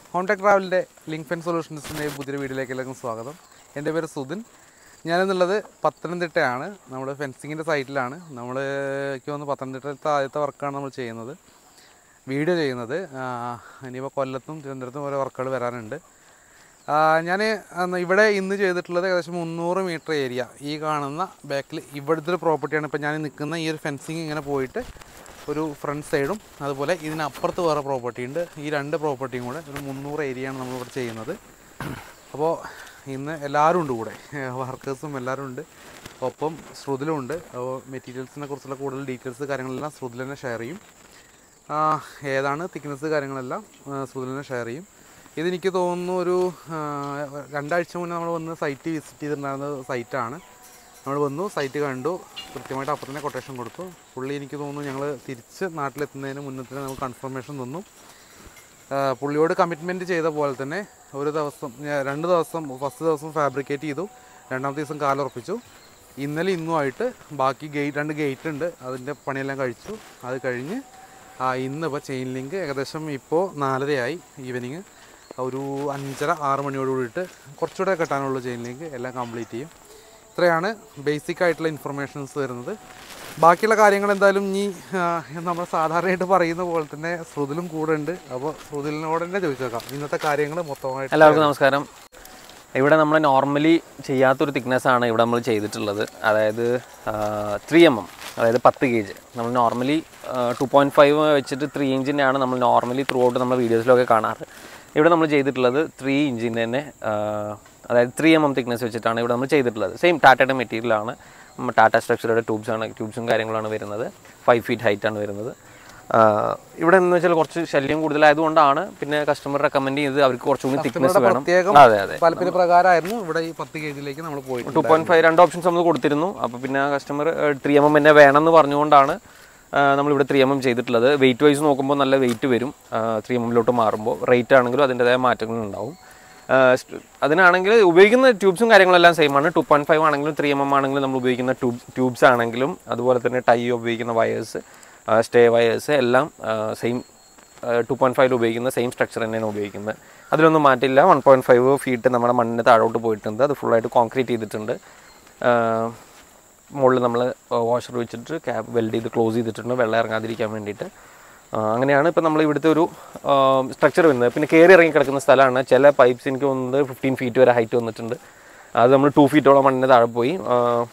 ഹോംടെക് ട്രാവലിൻ്റെ link ഫെൻ സൊല്യൂഷൻസിൻ്റെ പുതിയൊരു വീഡിയോയിലേക്ക് എല്ലാവർക്കും സ്വാഗതം എൻ്റെ പേര് സുധിൻ ഞാനെന്നുള്ളത് പത്തനംതിട്ടയാണ് നമ്മൾ ഫെൻസിങ്ങിൻ്റെ സൈറ്റിലാണ് നമ്മൾ എനിക്ക് തോന്നുന്നു പത്തനംതിട്ടത്തെ ആദ്യത്തെ വർക്കാണ് നമ്മൾ ചെയ്യുന്നത് വീഡിയോ ചെയ്യുന്നത് ആ, ഇനിയിപ്പോൾ കൊല്ലത്തും തിരുവനന്തപുരത്തും ഓരോ വർക്കുകൾ വരാനുണ്ട് ഞാൻ ഇവിടെ ഇന്ന് ചെയ്തിട്ടുള്ളത് ഏകദേശം മുന്നൂറ് മീറ്റർ ഏരിയ ഈ കാണുന്ന ബാക്കിൽ ഇവിടുത്തെ ഒരു പ്രോപ്പർട്ടിയാണ് ഇപ്പോൾ ഞാൻ നിൽക്കുന്ന ഈ ഒരു ഫെൻസിങ് ഇങ്ങനെ പോയിട്ട് ഒരു ഫ്രണ്ട് സൈഡും അതുപോലെ ഇതിനപ്പുറത്ത് വേറെ പ്രോപ്പർട്ടി ഉണ്ട് ഈ രണ്ട് പ്രോപ്പർട്ടിയും കൂടെ ഒരു മുന്നൂറ് ഏരിയയാണ് നമ്മളിവിടെ ചെയ്യുന്നത് അപ്പോൾ ഇന്ന് എല്ലാവരും ഉണ്ട് കൂടെ വർക്കേഴ്സും എല്ലാവരും ഉണ്ട് ഒപ്പം ശ്രുതിലും ഉണ്ട് അപ്പോൾ മെറ്റീരിയൽസിനെ കുറിച്ചുള്ള കൂടുതൽ ഡീറ്റെയിൽസ് കാര്യങ്ങളെല്ലാം ശ്രുതിൽ തന്നെ ഷെയർ ചെയ്യും ആ, ഏതാണ് തിക്നെസ് കാര്യങ്ങളെല്ലാം സുധിലിനെ ഷെയർ ചെയ്യും ഇതെനിക്ക് തോന്നുന്നു ഒരു ആ, രണ്ടാഴ്ച മുന്നേ നമ്മൾ വന്ന് സൈറ്റ് വിസിറ്റ് ചെയ്തിട്ടുണ്ടായിരുന്ന സൈറ്റാണ് നമ്മൾ വന്നു സൈറ്റ് കണ്ടു കൃത്യമായിട്ട് അപ്പം തന്നെ കൊട്ടേഷൻ കൊടുത്തു പുള്ളി എനിക്ക് തോന്നുന്നു ഞങ്ങൾ തിരിച്ച് നാട്ടിലെത്തുന്നതിന് മുന്നേ തന്നെ നമുക്ക് കൺഫർമേഷൻ തന്നു ആ, പുള്ളിയോട് കമ്മിറ്റ്മെൻറ്റ് ചെയ്ത പോലെ തന്നെ ഒരു ദിവസം ഞാ- രണ്ട് ദിവസം ഫസ്റ്റ് ദിവസം ഫാബ്രിക്കേറ്റ് ചെയ്തു രണ്ടാമത്തെ ദിവസം കാലുറപ്പിച്ചു ഇന്നലെ ഇന്നുമായിട്ട് ബാക്കി ഗേറ്റ് രണ്ട് ഗേറ്റ് ഉണ്ട് അതിൻ്റെ പണിയെല്ലാം കഴിച്ചു അത് കഴിഞ്ഞ് ആ, ഇന്നിപ്പോൾ ചെയിൻ ലിങ്ക് ഏകദേശം ഇപ്പോൾ നാലരയായി ഈവനിങ് ഒരു അഞ്ചര ആറ് മണിയോട് കൂടിയിട്ട് കുറച്ചുകൂടെ കെട്ടാനുള്ള ചെയിൻ ലിങ്ക് എല്ലാം കംപ്ലീറ്റ് ചെയ്യും ഇത്രയാണ് ബേസിക് ആയിട്ടുള്ള ഇൻഫർമേഷൻസ് വരുന്നത് ബാക്കിയുള്ള കാര്യങ്ങൾ എന്തായാലും ഇനി ആ, നമ്മൾ സാധാരണയായിട്ട് പറയുന്ന പോലെ തന്നെ ശ്രുതിലും കൂടെ ഉണ്ട് അപ്പോൾ ശ്രുതിലിനോട് തന്നെ ചോദിച്ചേക്കാം ഇന്നത്തെ കാര്യങ്ങൾ മൊത്തമായിട്ട് എല്ലാവർക്കും നമസ്കാരം ഇവിടെ നമ്മൾ നോർമലി ചെയ്യാത്തൊരു തിക്നെസ് ആണ് ഇവിടെ നമ്മൾ ചെയ്തിട്ടുള്ളത് അതായത് ത്രീ എം എം അതായത് പത്ത് ഗേജ് നമ്മൾ നോർമലി ടു പോയിൻറ്റ് ഫൈവ് വെച്ചിട്ട് ത്രീ ഇഞ്ചിൻ്റെ ആണ് നമ്മൾ നോർമലി ത്രൂ ഔട്ട് നമ്മൾ വീഡിയോസിലൊക്കെ കാണാറ് ഇവിടെ നമ്മൾ ചെയ്തിട്ടുള്ളത് ത്രീ ഇഞ്ചിൻ്റെ തന്നെ ആ, അതായത് ത്രീ എം എം തിക്നെസ് വെച്ചിട്ടാണ് ഇവിടെ നമ്മൾ ചെയ്തിട്ടുള്ളത് സെയിം ടാറ്റയുടെ മെറ്റീരിയലാണ് ടാറ്റ സ്ട്രക്ചറുടെ ട്യൂബ്സാണ് ട്യൂബ്സും കാര്യങ്ങളാണ് വരുന്നത് ഫൈവ് ഫീറ്റ് ഹൈറ്റാണ് വരുന്നത് ആഹ് ഇവിടെ എന്ന് വെച്ചാൽ കുറച്ച് ശല്യം കൂടുതലായതുകൊണ്ടാണ് പിന്നെ കസ്റ്റമർ റെക്കമെൻഡ് ചെയ്ത് അവർക്ക് കുറച്ചുകൂടി തിക്നെസ് വേണം പ്രത്യേകം അതെ അതെ താല്പര്യ പ്രകാരമായിരുന്നു ഇവിടെ ഈ പത്ത് കെ ജിയിലേക്ക് നമ്മൾ പോയിട്ട് ടു പോയിന്റ് ഫൈവ് രണ്ട് ഓപ്ഷൻസ് നമ്മൾ കൊടുത്തിരുന്നു അപ്പോൾ പിന്നെ കസ്റ്റമർ ത്രീ എം എം തന്നെ വേണം എന്ന് പറഞ്ഞുകൊണ്ടാണ് ആഹ് നമ്മളിവിടെ ത്രീ എം എം ചെയ്തിട്ടുള്ളത് വെയിറ്റ് വൈസ് നോക്കുമ്പോൾ നല്ല വെയിറ്റ് വരും ത്രീ എം എമ്മിലോട്ട് മാറുമ്പോൾ റേറ്റ് ആണെങ്കിലും അതിൻ്റെതായ മാറ്റങ്ങൾ ഉണ്ടാവും ആഹ് സ്റ്റ്- അതിനാണെങ്കിൽ ഉപയോഗിക്കുന്ന ട്യൂബ്സും കാര്യങ്ങളെല്ലാം സെയിം ആണ് ടു പോയിന്റ് ഫൈവ് ആണെങ്കിലും ത്രീ എം എം ആണെങ്കിലും നമ്മൾ ഉപയോഗിക്കുന്ന ട്യൂബ് ട്യൂബ്സ് ആണെങ്കിലും അതുപോലെ തന്നെ ടൈ ഉപയോഗിക്കുന്ന വയേഴ്സ് സ്റ്റേ വയേഴ്സ് എല്ലാം സെയിം ടു പോയിന്റ് ഫൈവിൽ ഉപയോഗിക്കുന്ന സെയിം സ്ട്രക്ചർ തന്നെയാണ് ഉപയോഗിക്കുന്നത് അതിലൊന്നും മാറ്റില്ല വൺ പോയിന്റ് ഫൈവ് ഫീറ്റ് നമ്മുടെ മണ്ണിന് താഴോട്ട് പോയിട്ടുണ്ട് അത് ഫുള്ളായിട്ട് കോൺക്രീറ്റ് ചെയ്തിട്ടുണ്ട് മുകളിൽ നമ്മൾ വാഷർ വെച്ചിട്ട് ക്യാബ് വെൽഡ് ചെയ്ത് ക്ലോസ് ചെയ്തിട്ടുണ്ട് വെള്ളം ഇറങ്ങാതിരിക്കാൻ വേണ്ടിയിട്ട് ആ, അങ്ങനെയാണ് ഇപ്പം നമ്മൾ ഇവിടുത്തെ ഒരു സ്ട്രക്ചർ വരുന്നത് പിന്നെ കയറി ഇറങ്ങി കിടക്കുന്ന സ്ഥലമാണ് ചില പൈപ്പ്സ് എനിക്ക് തോന്നുന്നത് ഫിഫ്റ്റീൻ ഫീറ്റ് വരെ ഹൈറ്റ് വന്നിട്ടുണ്ട് അത് നമ്മൾ ടു ഫീറ്റോളം മണ്ണിന് താഴെ പോയി ആ,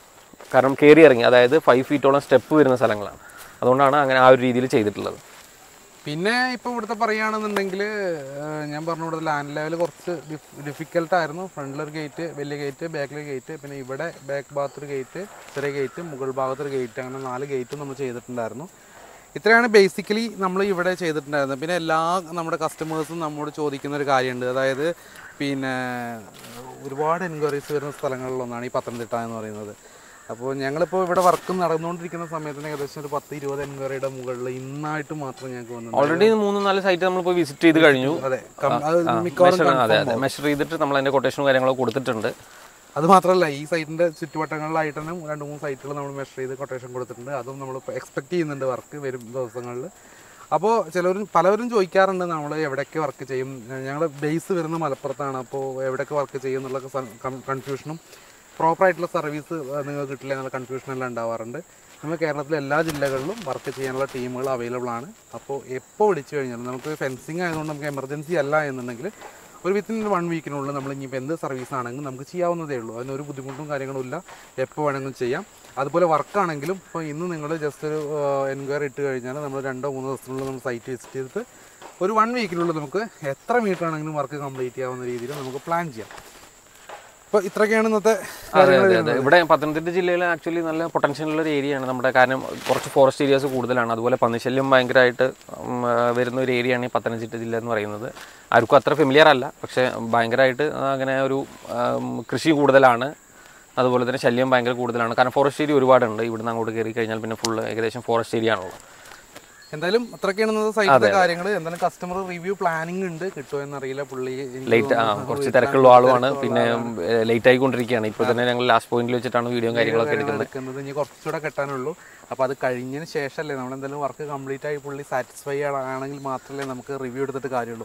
കാരണം കയറി ഇറങ്ങി അതായത് ഫൈവ് ഫീറ്റോളം സ്റ്റെപ്പ് വരുന്ന സ്ഥലങ്ങളാണ് അതുകൊണ്ടാണ് അങ്ങനെ ആ ഒരു രീതിയിൽ ചെയ്തിട്ടുള്ളത് പിന്നെ ഇപ്പൊ ഇവിടുത്തെ പറയുകയാണെന്നുണ്ടെങ്കിൽ ഞാൻ പറഞ്ഞു ഇവിടെ ലാൻഡ് ലെവൽ കുറച്ച് ഡിഫിക്കൽട്ട് ആയിരുന്നു ഫ്രണ്ടിലൊരു ഗേറ്റ് വലിയ ഗേറ്റ് ബാക്കിൽ ഗേറ്റ് പിന്നെ ഇവിടെ ബാക്ക് ഭാഗത്ത് ഒരു ഗേറ്റ് ചെറിയ ഗേറ്റ് മുകൾ ഭാഗത്ത് ഒരു ഗേറ്റ് അങ്ങനെ നാല് ഗേറ്റും നമ്മൾ ചെയ്തിട്ടുണ്ടായിരുന്നു ഇത്രയാണ് ബേസിക്കലി നമ്മൾ ഇവിടെ ചെയ്തിട്ടുണ്ടായിരുന്നത് പിന്നെ എല്ലാ നമ്മുടെ കസ്റ്റമേഴ്സും നമ്മോട് ചോദിക്കുന്ന ഒരു കാര്യമുണ്ട് അതായത് പിന്നെ ഒരുപാട് എൻക്വയറീസ് വരുന്ന സ്ഥലങ്ങളിലൊന്നാണ് ഈ പത്തനംതിട്ട എന്ന് പറയുന്നത് അപ്പോൾ ഞങ്ങളിപ്പോൾ ഇവിടെ വർക്ക് നടന്നുകൊണ്ടിരിക്കുന്ന സമയത്തിന് ഏകദേശം ഒരു പത്ത് ഇരുപത് എൻക്വയറിയുടെ മുകളിൽ ഇന്നായിട്ട് മാത്രം ഞങ്ങൾക്ക് വന്നു ഓൾറെഡി മൂന്ന് നാല് സൈറ്റ് നമ്മൾ പോയി വിസിറ്റ് ചെയ്ത് കഴിഞ്ഞു അതെ കം- അത് മിക്കവാറും മെഷർ അതെ അതെ മെഷർ ചെയ്തിട്ട് നമ്മൾ അതിൻ്റെ കൊട്ടേഷനും കാര്യങ്ങളൊക്കെ കൊടുത്തിട്ടുണ്ട് അത് മാത്രമല്ല ഈ സൈറ്റിന്റെ ചുറ്റുവട്ടങ്ങളിലായിട്ട് തന്നെ രണ്ട് മൂന്ന് സൈറ്റുകൾ നമ്മൾ മെഷർ ചെയ്ത് കൊട്ടേഷൻ കൊടുത്തിട്ടുണ്ട് അതും നമ്മൾ എക്സ്പെക്ട് ചെയ്യുന്നുണ്ട് വർക്ക് വരും ദിവസങ്ങളിൽ അപ്പോൾ ചിലവരും പലവരും ചോദിക്കാറുണ്ട് നമ്മൾ എവിടെയൊക്കെ വർക്ക് ചെയ്യും ഞങ്ങൾ ബേസ് വരുന്ന മലപ്പുറത്താണ് അപ്പോൾ എവിടെയൊക്കെ വർക്ക് ചെയ്യും എന്നുള്ള കൺഫ്യൂഷനും പ്രോപ്പറായിട്ടുള്ള സർവീസ് നിങ്ങൾക്ക് കിട്ടില്ല എന്നുള്ള കൺഫ്യൂഷൻ എല്ലാം ഉണ്ടാവാറുണ്ട് നമ്മൾ കേരളത്തിലെ എല്ലാ ജില്ലകളിലും വർക്ക് ചെയ്യാനുള്ള ടീമുകൾ അവൈലബിൾ ആണ് അപ്പോൾ എപ്പോൾ വിളിച്ചു കഴിഞ്ഞാലും നമുക്ക് ഫെൻസിങ് ആയതുകൊണ്ട് നമുക്ക് എമർജൻസി അല്ല എന്നുണ്ടെങ്കിൽ ഒരു വിത്തിൻ വൺ വീക്കിനുള്ളിൽ നമ്മൾ ഇനിയിപ്പോൾ എന്ത് സർവീസ് ആണെങ്കിലും നമുക്ക് ചെയ്യാവുന്നതേ ഉള്ളൂ അതിനൊരു ബുദ്ധിമുട്ടും കാര്യങ്ങളും ഇല്ല എപ്പോൾ വേണമെങ്കിലും ചെയ്യാം അതുപോലെ വർക്കാണെങ്കിലും ഇപ്പോൾ ഇന്ന് നിങ്ങൾ ജസ്റ്റ് ഒരു എൻക്വയറി ഇട്ട് കഴിഞ്ഞാൽ നമ്മൾ രണ്ടോ മൂന്നോ ദിവസത്തിനുള്ളിൽ നമ്മൾ സൈറ്റ് വിസിറ്റ് ചെയ്തിട്ട് ഒരു വൺ വീക്കിനുള്ളിൽ നമുക്ക് എത്ര മീറ്റർ ആണെങ്കിലും വർക്ക് കംപ്ലീറ്റ് ചെയ്യാവുന്ന രീതിയിൽ നമുക്ക് പ്ലാൻ ചെയ്യാം അപ്പോൾ ഇത്രയൊക്കെയാണ് ഇന്നത്തെ അതെ അതെ അതെ ഇവിടെ പത്തനംതിട്ട ജില്ലയിൽ ആക്ച്വലി നല്ല പൊട്ടൻഷ്യൽ ഉള്ള ഒരു ഏരിയയാണ് നമ്മുടെ കാരണം കുറച്ച് ഫോറസ്റ്റ് ഏരിയാസ് കൂടുതലാണ് അതുപോലെ പന്നിശല്യം ഭയങ്കരമായിട്ട് ഉം, ആ, വരുന്ന ഒരു ഏരിയയാണ് ഈ പത്തനംതിട്ട ജില്ല എന്ന് പറയുന്നത് ആർക്കും അത്ര ഫെമിലിയർ അല്ല പക്ഷേ ഭയങ്കരമായിട്ട് അങ്ങനെ ഒരു ആം, കൃഷി കൂടുതലാണ് അതുപോലെ തന്നെ ശല്യം ഭയങ്കര കൂടുതലാണ് കാരണം ഫോറസ്റ്റ് ഏരിയ ഒരുപാടുണ്ട് ഇവിടുന്ന് അങ്ങോട്ട് കയറി കഴിഞ്ഞാൽ പിന്നെ ഫുള്ള് ഏകദേശം ഫോറസ്റ്റ് ഏരിയ ആണുള്ളത് എന്തായാലും അത്രയൊക്കെയാണ് ഇന്നത്തെ സൈറ്റിലെ കാര്യങ്ങൾ എന്തായാലും കസ്റ്റമർ റിവ്യൂ പ്ലാനിങ് ഉണ്ട് കിട്ടുമോ എന്നറിയില്ല പുള്ളി എനിക്ക് ലേറ്റ് ആ കുറച്ച് തിരക്കുള്ള ആളുമാണ് പിന്നെ ലേറ്റ് ആയിക്കൊണ്ടിരിക്കുകയാണ് ഇപ്പോൾ തന്നെ ഞങ്ങൾ ലാസ്റ്റ് പോയിന്റിൽ വെച്ചിട്ടാണ് വീഡിയോയും കാര്യങ്ങളൊക്കെ എടുക്കുന്നത് എടുക്കുന്നത് ഇനി കുറച്ചുകൂടെ കെട്ടാനുള്ളൂ അപ്പോൾ അത് കഴിഞ്ഞതിന് ശേഷമല്ലേ നമ്മൾ എന്തായാലും വർക്ക് കംപ്ലീറ്റ് ആയി പുള്ളി സാറ്റിസ്ഫൈ ആണെങ്കിൽ മാത്രമേ നമുക്ക് റിവ്യൂ എടുത്തിട്ട് കാര്യമുള്ളൂ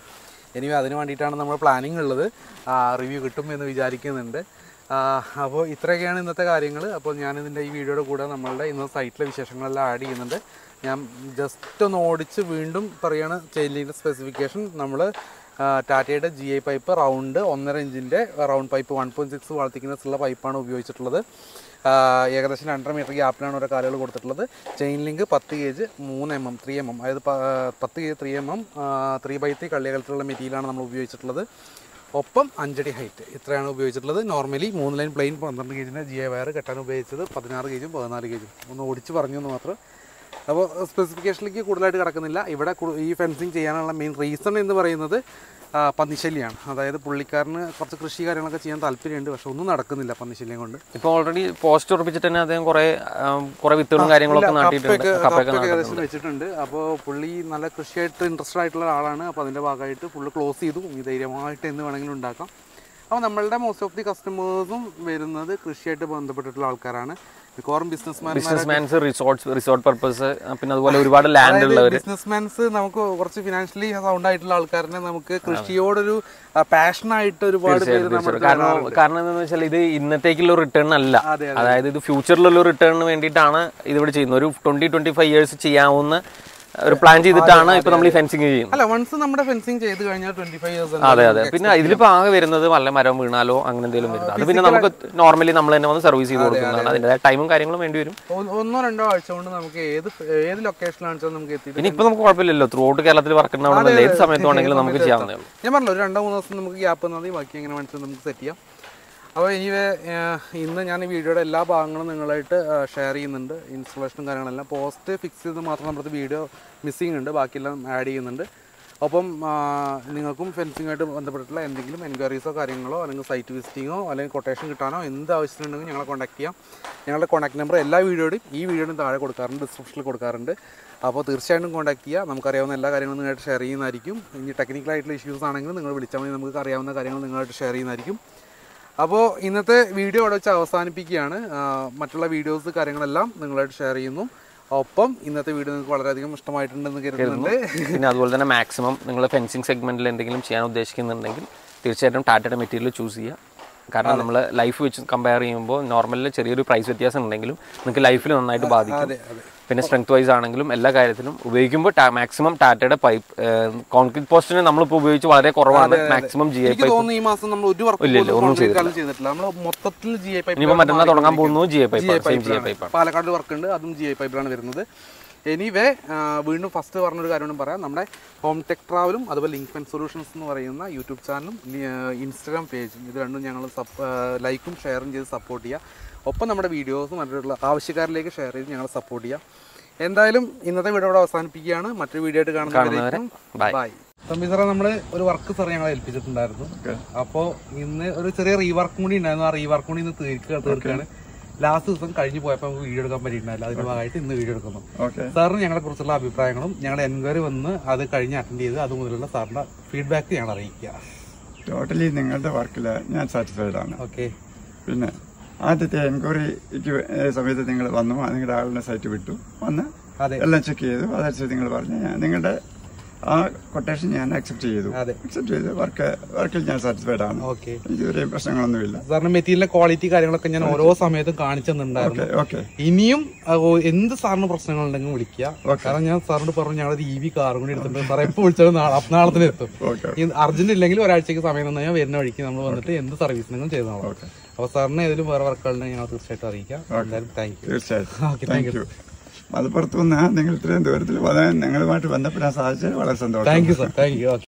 എനിവേ അതിന് വേണ്ടിയിട്ടാണ് നമ്മൾ പ്ലാനിങ് ഉള്ളത് റിവ്യൂ കിട്ടും എന്ന് വിചാരിക്കുന്നുണ്ട് അപ്പോൾ ഇത്രയൊക്കെയാണ് ഇന്നത്തെ കാര്യങ്ങൾ അപ്പോൾ ഞാനിതിൻ്റെ ഈ വീഡിയോയുടെ കൂടെ നമ്മളുടെ ഇന്നത്തെ സൈറ്റിലെ വിശേഷങ്ങളെല്ലാം ആഡ് ചെയ്യുന്നുണ്ട് ഞാൻ ജസ്റ്റ് ഒന്ന് ഓടിച്ച് വീണ്ടും പറയുകയാണ് ചെയിലിൻ്റെ സ്പെസിഫിക്കേഷൻ നമ്മൾ ടാറ്റയുടെ ജി ഐ പൈപ്പ് റൗണ്ട് ഒന്നര ഇഞ്ചിൻ്റെ round pipe one point six വളർത്തിക്കുന്ന ഉള്ള പൈപ്പാണ് ഉപയോഗിച്ചിട്ടുള്ളത് ആ, ഏകദേശം രണ്ടര മീറ്റർ ഗ്യാപ്പിലാണ് ഓരോ കാലുകൾ കൊടുത്തിട്ടുള്ളത് ചെയിൻ ലിങ്ക് പത്ത് ഗേജ് മൂന്ന് M M three M M അതായത് പ- പത്ത് gauge three M M three by three കള്ളിയകലത്തിലുള്ള മെറ്റീരിയലാണ് നമ്മൾ ഉപയോഗിച്ചിട്ടുള്ളത് ഒപ്പം അഞ്ചടി ഹൈറ്റ് ഇത്രയാണ് ഉപയോഗിച്ചിട്ടുള്ളത് നോർമലി മൂന്ന് ലൈൻ പ്ലെയിൻ പന്ത്രണ്ട് ഗേജിൻ്റെ ജി ഐ വയർ കെട്ടാൻ ഉപയോഗിച്ചത് പതിനാറ് ഗേജും പതിനാല് ഗേജും ഒന്ന് ഓടിച്ച് പറഞ്ഞു എന്ന് മാത്രം അപ്പോൾ സ്പെസിഫിക്കേഷനിലേക്ക് കൂടുതലായിട്ട് കിടക്കുന്നില്ല ഇവിടെ കു- ഈ ഫെൻസിങ് ചെയ്യാനുള്ള മെയിൻ റീസൺ എന്ന് പറയുന്നത് ആ, പന്നിശല്യമാണ് അതായത് പുള്ളിക്കാരന് കുറച്ച് കൃഷി കാര്യങ്ങളൊക്കെ ചെയ്യാൻ താല്പര്യമുണ്ട് പക്ഷെ ഒന്നും നടക്കുന്നില്ല പന്നിശല്യം കൊണ്ട് ഇപ്പോൾ ഓൾറെഡി പോസ്റ്റ് ഉറപ്പിച്ചിട്ട് തന്നെ അദ്ദേഹം കുറേ കുറെ വിത്തുകളും കാര്യങ്ങളൊക്കെ നാട്ടിയിട്ടുണ്ട് കപ്പയൊക്കെ കപ്പയൊക്കെ കപ്പയൊക്കെ നാട്ടിയിട്ടുണ്ട് ഏകദേശം വെച്ചിട്ടുണ്ട് അപ്പോൾ പുള്ളി നല്ല കൃഷിയായിട്ട് ഇൻട്രസ്റ്റഡ് ആയിട്ടുള്ള ആളാണ് അപ്പോൾ അതിൻ്റെ ഭാഗമായിട്ട് ഫുള്ള് ക്ലോസ് ചെയ്തു ഇനി ധൈര്യമായിട്ട് എന്ത് വേണമെങ്കിലും ഉണ്ടാക്കാം അപ്പോൾ നമ്മളുടെ മോസ്റ്റ് ഓഫ് ദി കസ്റ്റമേഴ്സും വരുന്നത് കൃഷിയായിട്ട് ബന്ധപ്പെട്ടിട്ടുള്ള ആൾക്കാരാണ് മിക്കവാറും businessman businessmans resorts resort purpose പിന്നെ അതുപോലെ ഒരുപാട് ലാൻഡ് ഉള്ളവർ ബിസിനസ്മാൻസ് നമുക്ക് കുറച്ച് ഫിനാൻഷ്യലി സൗണ്ട് ആയിട്ടുള്ള ആൾക്കാരനെ നമുക്ക് കൃഷിയോടൊരു പാഷനായിട്ട് ഒരുപാട് പേര് നമ്മുടെ കാരണം കാരണം എന്താണെന്ന് വെച്ചാൽ ഇത് ഇന്നത്തേക്കുള്ള റിട്ടേൺ അല്ല അതെ, അതായത് ഇത് ഫ്യൂച്ചറിലുള്ള റിട്ടേണിന് വേണ്ടിയിട്ടാണ് ഇതിവിടെ ചെയ്യുന്നത് ഒരു ട്വന്റി ട്വന്റി ഫൈവ് ഇയേഴ്സ് ചെയ്യാവുന്ന ഒരു പ്ലാൻ ചെയ്തിട്ടാണ് ഇപ്പൊ നമ്മൾ ഈ ഫെൻസിങ് ചെയ്യുന്നത് അല്ല വൺസ് നമ്മുടെ ഫെൻസിങ് ചെയ്ത് കഴിഞ്ഞാൽ ട്വന്റി ഫൈവ് ഇയേഴ്സ് അതെ അതെ പിന്നെ ഇതിലിപ്പോ ആകെ വരുന്നത് വല്ല മരം വീണാലോ അങ്ങനെ എന്തെങ്കിലും വരുന്നത് അത് പിന്നെ നമുക്ക് നോർമലി നമ്മൾ തന്നെ വന്ന് സർവീസ് ചെയ്ത് കൊടുക്കുന്നതാണ് അതിന്റെ ടൈമും കാര്യങ്ങളും വേണ്ടി വരും ഒന്നോ രണ്ടോ ആഴ്ച കൊണ്ട് നമുക്ക് ഏത് ഏത് ലൊക്കേഷനിലാണെന്ന് വെച്ചാൽ നമുക്ക് എത്തിയിട്ട് പിന്നെ ഇപ്പൊ നമുക്ക് കുഴപ്പമില്ലല്ലോ ത്രൂ ഔട്ട് കേരളത്തിൽ വർക്ക് ഉണ്ടാവണമെന്നില്ല ഏത് സമയത്ത് വേണമെങ്കിലും നമുക്ക് ചെയ്യാവുന്നേ ഉള്ളൂ ഞാൻ പറഞ്ഞല്ലോ ഒരു രണ്ടോ മൂന്നോ ദിവസം നമുക്ക് ഗ്യാപ്പ് മതി ബാക്കി എങ്ങനെ വേണമെങ്കിലും നമുക്ക് സെറ്റ് ചെയ്യാം അപ്പോൾ ഇനിവേ ഇന്ന് ഞാൻ ഈ വീഡിയോയുടെ എല്ലാ ഭാഗങ്ങളും നിങ്ങളായിട്ട് ഷെയർ ചെയ്യുന്നുണ്ട് ഇൻസ്റ്റലേഷനും കാര്യങ്ങളെല്ലാം പോസ്റ്റ് ഫിക്സ് ചെയ്ത് മാത്രം നമ്മുടെ വീഡിയോ മിസ്സിംഗ് ഉണ്ട് ബാക്കിയെല്ലാം ആഡ് ചെയ്യുന്നുണ്ട് ഒപ്പം ആ, നിങ്ങൾക്കും ഫെൻസിങ്ങായിട്ട് ബന്ധപ്പെട്ടിട്ടുള്ള എന്തെങ്കിലും എൻക്വയറീസോ കാര്യങ്ങളോ അല്ലെങ്കിൽ സൈറ്റ് വിസിറ്റിങ്ങോ അല്ലെങ്കിൽ കൊട്ടേഷൻ കിട്ടാനോ എന്ത് ആവശ്യമുണ്ടെങ്കിൽ ഞങ്ങളെ കോൺടാക്ട് ചെയ്യാം ഞങ്ങളുടെ കോൺടാക്ട് നമ്പർ എല്ലാ വീഡിയോയുടെയും ഈ വീഡിയോയുടെയും താഴെ കൊടുക്കാറുണ്ട് ഡിസ്ക്രിപ്ഷനിൽ കൊടുക്കാറുണ്ട് അപ്പോൾ തീർച്ചയായിട്ടും കോൺടാക്ട് ചെയ്യുക നമുക്കറിയാവുന്ന എല്ലാ കാര്യങ്ങളും നിങ്ങളായിട്ട് ഷെയർ ചെയ്യുന്നതായിരിക്കും ഇനി ടെക്നിക്കലായിട്ടുള്ള ഇഷ്യൂസ് ആണെങ്കിലും നിങ്ങൾ വിളിച്ചാൽ മതി നമുക്ക് അറിയാവുന്ന കാര്യങ്ങൾ നിങ്ങളായിട്ട് ഷെയർ ചെയ്യുന്നതായിരിക്കും അപ്പോൾ ഇന്നത്തെ വീഡിയോ അവിടെ വെച്ച് അവസാനിപ്പിക്കുകയാണ് ആ, മറ്റുള്ള വീഡിയോസ് കാര്യങ്ങളെല്ലാം നിങ്ങളായിട്ട് ഷെയർ ചെയ്യുന്നു ഒപ്പം ഇന്നത്തെ വീഡിയോ നിങ്ങൾക്ക് വളരെയധികം ഇഷ്ടമായിട്ടുണ്ടെന്ന് കരുതുന്നുണ്ട് പിന്നെ അതുപോലെ തന്നെ മാക്സിമം നിങ്ങൾ ഫെൻസിങ് സെഗ്മെന്റിൽ എന്തെങ്കിലും ചെയ്യാൻ ഉദ്ദേശിക്കുന്നുണ്ടെങ്കിൽ തീർച്ചയായിട്ടും ടാറ്റയുടെ മെറ്റീരിയൽ ചൂസ് ചെയ്യുക കാരണം നമ്മൾ ലൈഫ് വെച്ച് കമ്പയർ ചെയ്യുമ്പോൾ നോർമലിൽ ചെറിയൊരു പ്രൈസ് വ്യത്യാസം ഉണ്ടെങ്കിലും നിങ്ങൾക്ക് ലൈഫിൽ നന്നായിട്ട് ബാധിക്കും അതെ അതെ പിന്നെ സ്ട്രെങ്ത് വൈസ് ആണെങ്കിലും എല്ലാ കാര്യത്തിലും ഉപയോഗിക്കുമ്പോൾ മാക്സിമം ടാറ്റയുടെ പൈപ്പ് കോൺക്രീറ്റ് പോസ്റ്റിന് നമ്മളിപ്പോൾ ഉപയോഗിച്ച് വളരെ കുറവാണ് മാക്സിമം ജി ഐ എനിക്ക് തോന്നുന്നു ഈ മാസം നമ്മൾ ഒരു വർക്ക് ചെയ്തിട്ടില്ല നമ്മൾ മൊത്തത്തിൽ ജി ഐ പൈപ്പ് ഇനിയിപ്പോൾ മറ്റന്നാൾ തുടങ്ങാൻ പോകുന്നു G I pipe same G I പൈപ്പാണ് പാലക്കാട് വർക്ക് ഉണ്ട് അതും ജി ഐ പൈപ്പിലാണ് വരുന്നത് എനിവേ വീണ്ടും ഫസ്റ്റ് പറഞ്ഞൊരു കാര്യം കൂടി പറയാം നമ്മുടെ ഹോം ടെക് ട്രാവലും അതുപോലെ ലിങ്ക് ഫെൻ സൊല്യൂഷൻസ് എന്ന് പറയുന്ന യൂട്യൂബ് ചാനലും ഇൻസ്റ്റാഗ്രാം പേജും ഇത് രണ്ടും ഞങ്ങൾ ലൈക്കും ഷെയറും ചെയ്ത് സപ്പോർട്ട് ചെയ്യുക ഒപ്പം നമ്മുടെ വീഡിയോസും മറ്റുള്ള ആവശ്യക്കാരിലേക്ക് ഷെയർ ചെയ്ത് ഞങ്ങൾ സപ്പോർട്ട് ചെയ്യാം എന്തായാലും ഇന്നത്തെ വീഡിയോ ഇവിടെ അവസാനിപ്പിക്കുകയാണ് മറ്റൊരു വീഡിയോ ആയിട്ട് കാണുന്നവരേക്കും Bye. ബൈ തമ്പി സാറേ നമ്മള് ഒരു വർക്ക് സാർ ഞങ്ങളെ ഏൽപ്പിച്ചിട്ടുണ്ടായിരുന്നു അപ്പോ ഇന്ന് ഒരു ചെറിയ റീവർക്കും കൂടി ഉണ്ടായിരുന്നു ആ റീവർക്ക് കൂടി ഇന്ന് തീർക്കുക തീർക്കുകയാണ് ലാസ്റ്റ് ദിവസം കഴിഞ്ഞ് പോയപ്പോൾ നമുക്ക് വീഡിയോ എടുക്കാൻ പറ്റിയിട്ടുണ്ടായില്ല അതിന്റെ ഭാഗമായിട്ട് ഇന്ന് വീഡിയോ എടുക്കുന്നു ഓക്കെ സാറിന് ഞങ്ങളെ കുറിച്ചുള്ള അഭിപ്രായങ്ങളും ഞങ്ങളുടെ എൻക്വയറി വന്ന് അത് കഴിഞ്ഞ് അറ്റൻഡ് ചെയ്ത് അത് മുതലുള്ള സാറിന്റെ ഫീഡ്ബാക്ക് ഞങ്ങൾ അറിയിക്കുക ടോട്ടലി നിങ്ങളുടെ വർക്കിൽ ഞാൻ സാറ്റിസ്ഫൈഡ് ആണ് ഓക്കെ പിന്നെ ആദ്യത്തെ എൻക്വയറിക്ക് സമയത്ത് നിങ്ങൾ വന്നു ആ നിങ്ങളുടെ ആളുടെ സൈറ്റ് വിട്ടു വന്ന് അതെ എല്ലാം ചെക്ക് ചെയ്തു അതനുസരിച്ച് നിങ്ങൾ പറഞ്ഞു ഞാൻ നിങ്ങളുടെ ആ കൊട്ടേഷൻ ഞാൻ അക്സെപ്റ്റ് ചെയ്തു അതെ. അക്സെപ്റ്റ് ചെയ്തു വർക്ക് വർക്കിൽ ഞാൻ സാറ്റിസ്ഫൈഡ് ആണ് ഓക്കെ ഇതുവരെ പ്രശ്നങ്ങളൊന്നുമില്ല സാറിന്റെ മെറ്റീരിയലിന്റെ ക്വാളിറ്റി കാര്യങ്ങളൊക്കെ ഞാൻ ഓരോ സമയത്തും കാണിച്ചു തന്നിട്ടുണ്ടായിരുന്നു ഓക്കെ ഓക്കെ ഇനിയും ആ, ഓ, എന്ത് സാറിന് പ്രശ്നങ്ങളുണ്ടെങ്കിൽ വിളിക്കുക Okay. കാരണം ഞാൻ സാറിനോട് പറഞ്ഞു ഞങ്ങളൊരു ഇ വി കാറും കൂടി എടുത്തിട്ടുണ്ട് സാർ എപ്പോൾ വിളിച്ചാലും നാളെ നാളത്തിന് എത്തും ഓക്കെ ഈ അർജന്റ് ഇല്ലെങ്കിൽ ഒരാഴ്ചക്ക് സമയം തന്നാൽ ഞാൻ വരുന്ന വഴിക്ക് നമ്മൾ വന്നിട്ട് എന്ത് സർവീസ് നിങ്ങൾ ചെയ്തോളാം ഓക്കെ അപ്പൊ സാറിന് ഏതെങ്കിലും വേറെ വർക്കുകളുണ്ടെങ്കിൽ ഞങ്ങൾ തീർച്ചയായിട്ടും അറിയിക്കാം എന്തായാലും താങ്ക് യു തീർച്ചയായിട്ടും Okay, thank താങ്ക് യു മലപ്പുറത്ത് നിന്ന് നിങ്ങൾ ഇത്രയും ദൂരത്തിൽ വന്ന് നിങ്ങളുമായിട്ട് ബന്ധപ്പെടാൻ സാധിച്ചത് വളരെ സന്തോഷം thank you sir thank you okay